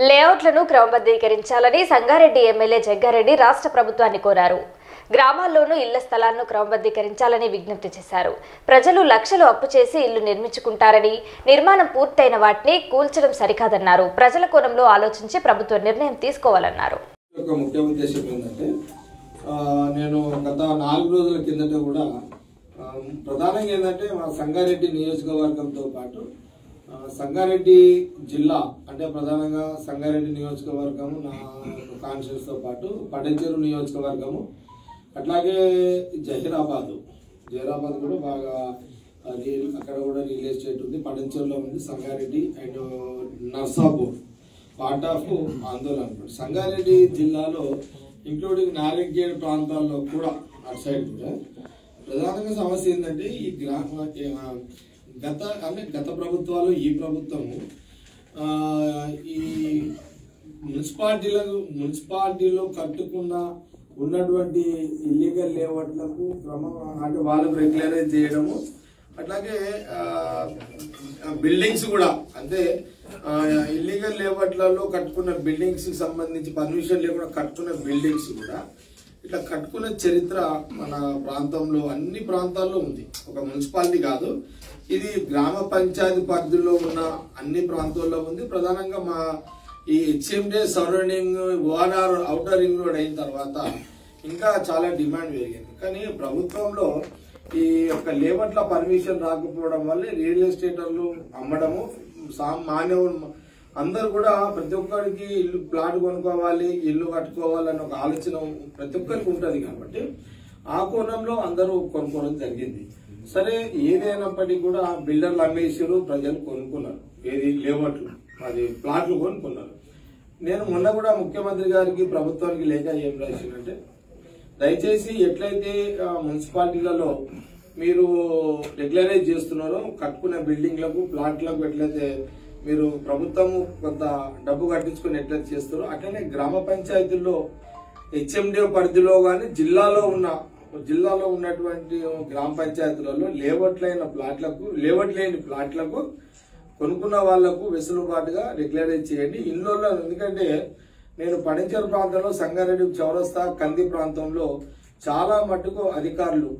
లేఅవుట్లను క్రమబద్ధీకరించాలని సంగారెడ్డి ఎమ్మెల్యే జగ్గారెడ్డి రాష్ట్ర ప్రభుత్వాన్ని కోరారు గ్రామాల్లోనూ ఇళ్ల స్థలాలను క్రమబద్ధీకరించాలని విజ్ఞప్తి చేశారు ప్రజలు లక్షలు అప్పు చేసి ఇల్లు నిర్మించుకుంటారని నిర్మాణం పూర్తయిన వాటిని కూల్చడం సరికాదన్నారు ప్రజల కోణంలో ఆలోచించి ప్రభుత్వం నిర్ణయం తీసుకోవాలన్నారు యొక్క ముఖ్య ఉద్దేశం ఏంటంటే ఆ, నేను గత నాలుగు రోజుల కిందట కూడా ఆ, ప్రధానంగా ఏంటంటే మా సంగారెడ్డి నియోజకవర్గంతో పాటు ఆ, సంగారెడ్డి జిల్లా అంటే ప్రధానంగా సంగారెడ్డి నియోజకవర్గము నా కాన్షియస్ తో పాటు పటంచెరు నియోజకవర్గము అట్లాగే జహీరాబాద్ జహీరాబాద్ కూడా బాగా ఆ, రియల్- అక్కడ కూడా రియల్ ఎస్టేట్ ఉంది పటంచెరులో ఉంది Sangareddy and Narsapur part of ఆందోళన అన్నమాట. సంగారెడ్డి జిల్లాలో ఇంక్లూడింగ్ నారాయణగేడ్ ప్రాంతాల్లో కూడా అటు సైడ్ కూడా ప్రధానంగా సమస్య ఏంటంటే ఈ గ్రామ ఆ, గత అంటే గత ప్రభుత్వాలు ఈ ప్రభుత్వము ఆ, ఈ మున్సిపాలిటీలకు మున్సిపాలిటీలో కట్టుకున్న ఉన్నటువంటి ఇల్లీగల్ లేఅవుట్లకు క్రమం అంటే వాళ్ళకు రెగ్యులరైజ్ చేయడము అట్లాగే బిల్డింగ్స్ కూడా అంటే ఇల్లీగల్ లేఅవుట్లలో కట్టుకున్న బిల్డింగ్స్ కి సంబంధించి పర్మిషన్ లేకుండా కట్టుకున్న బిల్డింగ్స్ కూడా ఇట్లా కట్టుకున్న చరిత్ర మన ప్రాంతంలో అన్ని ప్రాంతాల్లో ఉంది ఒక మున్సిపాలిటీ కాదు ఇది గ్రామ పంచాయతీ పరిధిలో ఉన్న అన్ని ప్రాంతాల్లో ఉంది ప్రధానంగా మా ఈ HMDA surrounding ORR outer ring road అయిన తర్వాత ఇంకా చాలా డిమాండ్ పెరిగింది కానీ ప్రభుత్వంలో ఈ యొక్క లేబర్ల పర్మిషన్ రాకపోవడం వల్ల రియల్ ఎస్టేటర్లు అమ్మడము సామాన్యులు అందరు కూడా ప్రతి ఒక్కరికి ఇల్లు ప్లాట్ కొనుక్కోవాలి ఇల్లు కట్టుకోవాలని ఒక ఆలోచన ప్రతి ఒక్కరికి ఉంటది కాబట్టి ఆ కోణంలో అందరూ కొనుక్కోవడం జరిగింది సరే ఏదైనప్పటికీ కూడా బిల్డర్లు అమ్మేసారు ప్రజలు కొనుక్కున్నారు ఏది లేవట్లు అది ప్లాట్లు కొనుక్కున్నారు నేను మొన్న కూడా ముఖ్యమంత్రి గారికి ప్రభుత్వానికి లేఖ ఏం రాసిందంటే దయచేసి ఎట్లయితే ఆ, మున్సిపాలిటీలలో మీరు రెగ్యులరైజ్ చేస్తున్నారో కట్టుకున్న బిల్డింగ్లకు ప్లాట్లకు ఎట్లయితే మీరు ప్రభుత్వము కొంత డబ్బు కట్టించుకుని ఎట్లయితే చేస్తారో అట్లనే గ్రామ పంచాయతీల్లో హెచ్ఎండి పరిధిలో కానీ జిల్లాలో ఉన్న జిల్లాలో ఉన్నటువంటి గ్రామ పంచాయతీలలో లేవట్లైన ప్లాట్లకు లేవట్ లేని ప్లాట్లకు కొనుక్కున్న వాళ్లకు వెసులుబాటుగా రెగ్యులరైజ్ చేయండి ఇళ్ళలో ఎందుకంటే నేను పడించర్ ప్రాంతంలో సంగారెడ్డి చౌరస్తా కంది ప్రాంతంలో చాలా మటుకు అధికారులు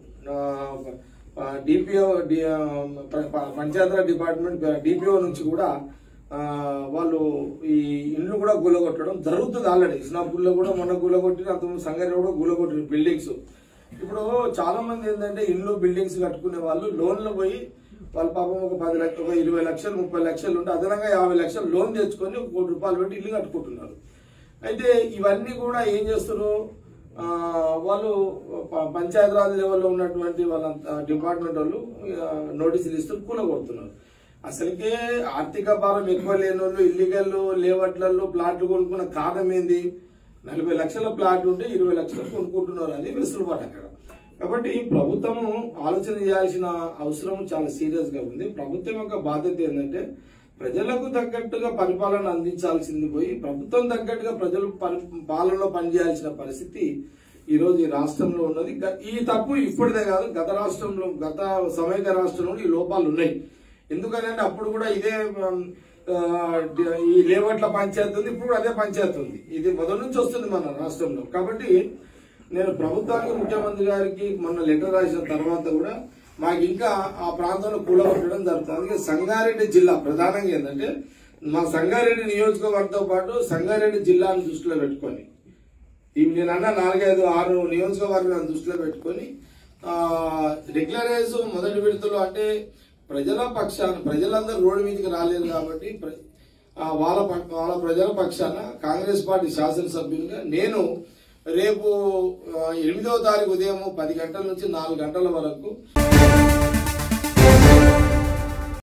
డిపిఓ పంచాయతీరాజ్ డిపార్ట్మెంట్ డిపిఓ నుంచి కూడా ఆ, వాళ్ళు ఈ ఇల్లు కూడా గులగొట్టడం జరుగుతుంది ఆల్రెడీ ఇస్నాపూర్లో కూడా మొన్న గులగొట్టిన అంతకుముందు సంగారెడ్డి కూడా గులగొట్టిన బిల్డింగ్స్ ఇప్పుడు చాలా మంది ఏంటంటే ఇల్లు బిల్డింగ్స్ కట్టుకునే వాళ్ళు లోన్లు పోయి వాళ్ళ పాపం ఒక పది లక్షలు ఒక ఇరవై లక్షలు ముప్పై లక్షలు ఉంటే అదనంగా యాభై లక్షలు లోన్ తెచ్చుకొని ఒక కోటి రూపాయలు పెట్టి ఇల్లు కట్టుకుంటున్నారు అయితే ఇవన్నీ కూడా ఏం చేస్తున్నారు ఆ, వాళ్ళు ప- పంచాయతీరాజ్ లెవెల్లో ఉన్నటువంటి వాళ్ళ డిపార్ట్మెంట్ వాళ్ళు ఆ, నోటీసులు ఇస్తూ కూలగొడుతున్నారు అసలుకే ఆర్థిక భారం ఎక్కువ లేని వాళ్ళు ఇల్లీగల్ లేవట్లలో ప్లాట్లు కొనుక్కున్న కారణం ఏంది నలభై లక్షల ప్లాట్ ఉంటే ఇరవై లక్షలు కొనుక్కుంటున్నారు అది వెసులుబాటు అక్కడ కాబట్టి ప్రభుత్వము ఆలోచన చేయాల్సిన అవసరం చాలా సీరియస్ గా ఉంది ప్రభుత్వం యొక్క బాధ్యత ఏంటంటే ప్రజలకు తగ్గట్టుగా పరిపాలన అందించాల్సింది పోయి ప్రభుత్వం తగ్గట్టుగా ప్రజలు పరి- పాలనలో పనిచేయాల్సిన పరిస్థితి ఈ రోజు ఈ రాష్ట్రంలో ఉన్నది గ- ఈ తప్పు ఇప్పుడుదే కాదు గత రాష్ట్రంలో గత సమైక్య రాష్ట్రంలో ఈ లోపాలు ఉన్నాయి ఎందుకనంటే అప్పుడు కూడా ఇదే ఉమ్, ఆ, డి- ఈ లేవట్ల పంచాయతీ ఉంది ఇప్పుడు కూడా అదే పంచాయతీ ఉంది ఇది మొదటి నుంచి వస్తుంది మన రాష్ట్రంలో కాబట్టి నేను ప్రభుత్వానికి ముఖ్యమంత్రి గారికి మొన్న లెటర్ రాసిన తర్వాత కూడా మాకు ఇంకా ఆ ప్రాంతంలో కూలగొట్టడం జరుగుతుంది అందుకే సంగారెడ్డి జిల్లా ప్రధానంగా ఏంటంటే మా సంగారెడ్డి నియోజకవర్గంతో పాటు సంగారెడ్డి జిల్లాను దృష్టిలో పెట్టుకొని ఇవి నేను అన్న నాలుగైదు ఆరు నియోజకవర్గాలను దృష్టిలో పెట్టుకొని ఆ, రెగ్యులరైజ్ మొదటి విడతలో అంటే ప్రజల పక్షాన ప్రజలందరూ రోడ్డు మీదకి రాలేదు కాబట్టి ప్ర- ఆ, వాళ్ళ ప- వాళ్ళ ప్రజల పక్షాన కాంగ్రెస్ పార్టీ శాసనసభ్యులుగా నేను రేపు ఆ, ఎనిమిదవ తారీఖు ఉదయం పది గంటల నుంచి నాలుగు గంటల వరకు